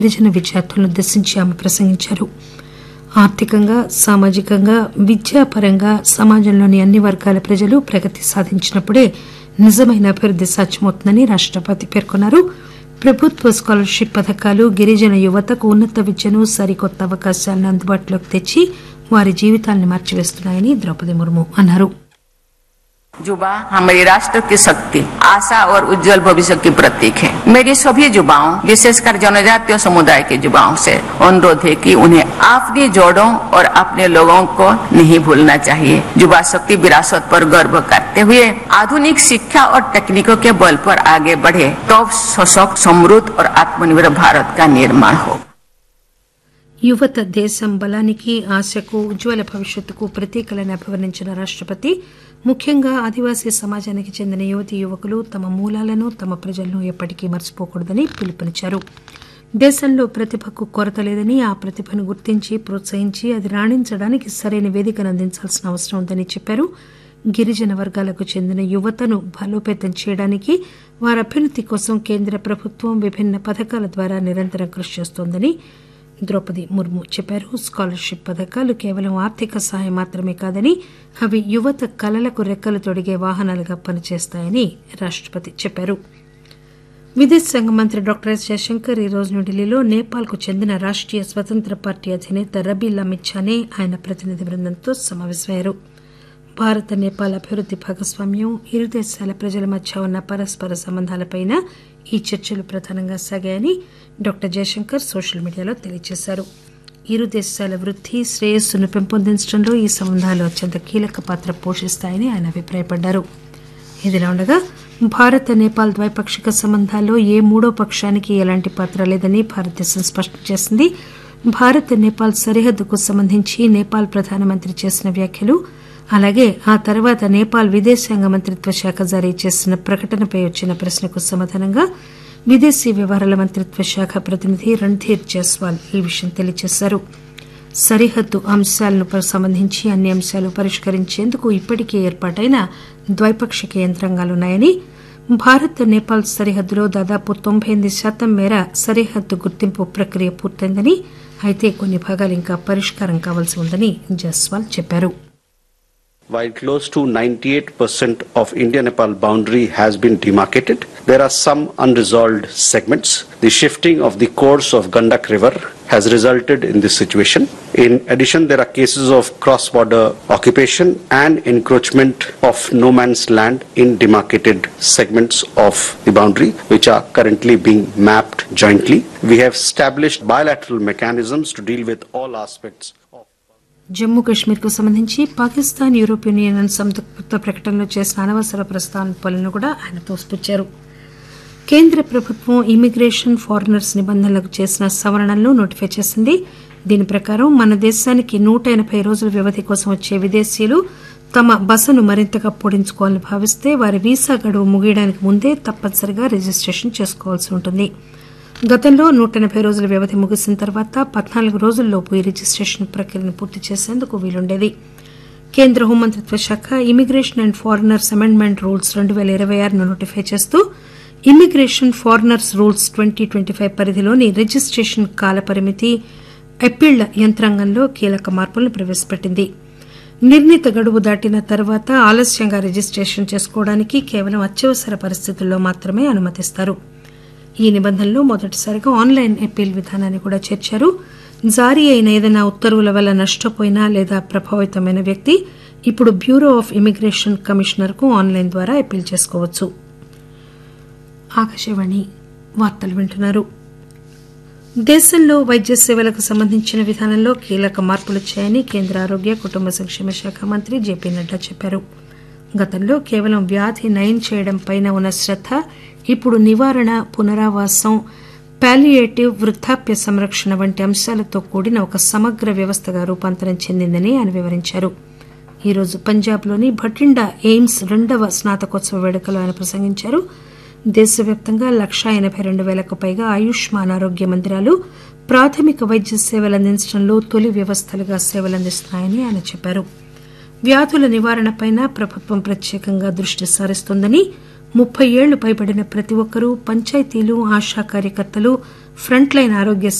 గిరిజన విద్యార్థులను ఉద్దేశించి ఆమె ప్రసంగించారు ఆర్థికంగా సామాజికంగా విద్యాపరంగా సమాజంలోని అన్ని వర్గాల ప్రజలు ప్రగతి సాధించినప్పుడే నిజమైన అభివృద్ది సాధ్యమవుతుందని రాష్టపతి పేర్కొన్నారు ప్రభుత్వ స్కాలర్షిప్ పథకాలు గిరిజన యువతకు ఉన్నత విద్యను సరికొత్త అవకాశాలను అందుబాటులోకి తెచ్చి వారి జీవితాలను మార్చివేస్తున్నాయని ద్రౌపది ముర్ము అన్నారు युवा हमारे राष्ट्र की शक्ति आशा और उज्जवल भविष्य की प्रतीक है मेरी सभी युवाओं विशेषकर जनजातीय समुदाय के युवाओं से अनुरोध है कि उन्हें अपनी जोड़ों और अपने लोगों को नहीं भूलना चाहिए युवा शक्ति विरासत पर गर्व करते हुए आधुनिक शिक्षा और तकनीकों के बल पर आगे बढ़े तब सशक्त समृद्ध और आत्मनिर्भर भारत का निर्माण हो యువత దేశం బలానికి ఆశకు ఉజ్వల భవిష్యత్తుకు ప్రతీకలని అభివర్ణించిన రాష్టపతి ముఖ్యంగా ఆదివాసీ సమాజానికి చెందిన యువతీ యువకులు తమ మూలాలను తమ ప్రజలను ఎప్పటికీ మర్చిపోకూడదని పిలుపునిచ్చారు దేశంలో ప్రతిభకు కొరత లేదని ఆ ప్రతిభను గుర్తించి ప్రోత్సహించి అది రాణించడానికి సరైన వేదికను అందించాల్సిన అవసరం ఉందని చెప్పారు గిరిజన వర్గాలకు చెందిన యువతను బలోపేతం చేయడానికి వారి అభ్యున్నతి కోసం కేంద్ర ప్రభుత్వం విభిన్న పథకాల ద్వారా నిరంతరం కృషి చేస్తోందని ద్రౌపది ముర్ము చెప్పారు స్కాలర్షిప్ పథకాలు కేవలం ఆర్థిక సహాయం మాత్రమే కాదని అవి యువత కలలకు రెక్కలు తొడిగే వాహనాలుగా పనిచేస్తాయని రాష్టపతి చెప్పారు విదేశాంగ మంత్రి డాక్టర్ ఎస్ జయశంకర్ ఈ రోజు న్యూఢిల్లీలో నేపాల్కు చెందిన రాష్టీయ స్వతంత్ర పార్టీ అధినేత రబీ లమిచ్చానే ఆయన ప్రతినిధి బృందంతో సమావేశమయ్యారు భారత నేపాల్ అభివృద్ది భాగస్వామ్యం ఇరు దేశాల ప్రజల మధ్య ఉన్న పరస్పర సంబంధాలపై ఈ చర్చలు ప్రధానంగా సాగాయని డాక్టర్ జయశంకర్ సోషల్ మీడియాలో తెలియజేశారు ఇరు దేశాల వృద్ది శ్రేయస్సును పెంపొందించడంలో ఈ సంబంధాలు అత్యంత కీలక పాత్ర పోషిస్తాయని ఆయన అభిప్రాయపడ్డారు ఇదిలా ఉండగా భారత్ నేపాల్ ద్వైపాక్షిక సంబంధాల్లో ఏ మూడో పక్షానికి ఎలాంటి పాత్ర లేదని భారతదేశం స్పష్టం చేసింది భారత్ నేపాల్ సరిహద్దుకు సంబంధించి నేపాల్ ప్రధానమంత్రి చేసిన వ్యాఖ్యలు అలాగే ఆ తర్వాత నేపాల్ విదేశాంగ మంత్రిత్వ శాఖ జారీ చేసిన ప్రకటనపై వచ్చిన ప్రశ్నకు సమాధానంగా విదేశీ వ్యవహారాల మంత్రిత్వ శాఖ ప్రతినిధి రణ్ధీర్ జైస్వాల్ ఈ విషయం తెలియజేశారు సరిహద్దు అంశాలను సంబంధించి అన్ని అంశాలు పరిష్కరించేందుకు ఇప్పటికే ఏర్పాటైన ద్వైపాక్షిక యంత్రాంగాలున్నాయని భారత్ నేపాల్ సరిహద్దులో దాదాపు తొంభై ఎనిమిది శాతం మేర సరిహద్దు గుర్తింపు ప్రక్రియ పూర్తయిందని అయితే కొన్ని భాగాలు ఇంకా పరిష్కారం కావాల్సి ఉందని జైస్వాల్ చెప్పారు While close to 98% of India-Nepal boundary has been demarcated, there are some unresolved segments. The shifting of the course of Gandak River has resulted in this situation. In addition, there are cases of cross-border occupation and encroachment of no man's land in demarcated segments of the boundary, which are currently being mapped jointly. We have established bilateral mechanisms to deal with all aspects of Jammu Kashmir కు సంబంధించి Pakistan European union సంయుక్త ప్రకటనలో చేసిన అనవసర ప్రస్తావనలను కూడా ఆయన తోసిపుచ్చారు కేంద్ర ప్రభుత్వం immigration foreigners నిబంధనలకు చేసిన సవరణలను నోటిఫై చేసింది దీని ప్రకారం మన దేశానికి నూట ఎనబై రోజుల వ్యవధి కోసం వచ్చే విదేశీయులు తమ బసను మరింతగా పొడించుకోవాలని భావిస్తే వారి వీసా గడువు ముగియడానికి ముందే తప్పనిసరిగా రిజిస్టేషన్ చేసుకోవాల్సి ఉంటుంది గతంలో నూట ఎనబై రోజుల వ్యవధి ముగిసిన తర్వాత పద్నాలుగు రోజుల్లోపు ఈ రిజిస్టేషన్ ప్రక్రియను పూర్తి చేసేందుకు వీలుండేది కేంద్ర హోంమంత్రిత్వ శాఖ immigration and foreigners amendment rules రెండు పేల ఇరవై ఆరును నోటిఫై చేస్తూ immigration foreigners rules twenty twenty five పరిధిలోని రిజిస్టేషన్ కాల పరిమితి అప్పీళ్ల యంత్రాంగంలో కీలక మార్పులను ప్రవేశపెట్టింది నిర్ణీత గడువు దాటిన తర్వాత ఆలస్యంగా రిజిస్టేషన్ చేసుకోవడానికి కేవలం అత్యవసర పరిస్థితుల్లో మాత్రమే అనుమతిస్తారు ఈ నిబంధనలో మొదటిసారిగా ఆన్లైన్ అప్పీల్ విధానాన్ని కూడా చేర్చారు జారీ అయిన ఏదైనా ఉత్తర్వుల వల్ల నష్టపోయిన లేదా ప్రభావితమైన వ్యక్తి ఇప్పుడు బ్యూరో ఆఫ్ ఇమిగ్రేషన్ కమిషనర్ కు ఆన్లైన్ ద్వారా అప్పీల్ చేసుకోవచ్చు ఆకాశవాణి వార్తలు వింటున్నారు దేశంలో వైద్య సేవలకు సంబంధించిన విధానంలో కీలక మార్పులు వచ్చాయని కేంద్ర ఆరోగ్య కుటుంబ సంక్షేమ శాఖ మంత్రి జేపీ నడ్డా చెప్పారు గతంలో కేవలం వ్యాధి నయం చేయడంపై ఉన్న శ్రద్ద ఇప్పుడు నివారణ పునరావాసం పాలియేటివ్ వృద్ధాప్య సంరక్షణ వంటి అంశాలతో కూడిన ఒక సమగ్ర వ్యవస్థగా రూపాంతరం చెందిందని ఆయన వివరించారు ఈరోజు పంజాబ్లోని భటిండా ఎయిమ్స్ రెండవ స్నాతకోత్సవ వేడుకలో ఆయన ప్రసంగించారు దేశవ్యాప్తంగా లక్షా ఎనబై రెండు పేలకు పైగా ఆయుష్మాన్ ఆరోగ్య మందిరాలు ప్రాథమిక వైద్య సేవలు అందించడంలో తొలి వ్యవస్థలుగా సేవలందిస్తున్నాయని ఆయన చెప్పారు వ్యాధుల నివారణపై ప్రభుత్వం ప్రత్యేకంగా దృష్టి సారిస్తోందని ముప్పై ఏళ్లు పైబడిన ప్రతి ఒక్కరూ పంచాయతీలు ఆశా కార్యకర్తలు ఫ్రంట్ లైన్ ఆరోగ్య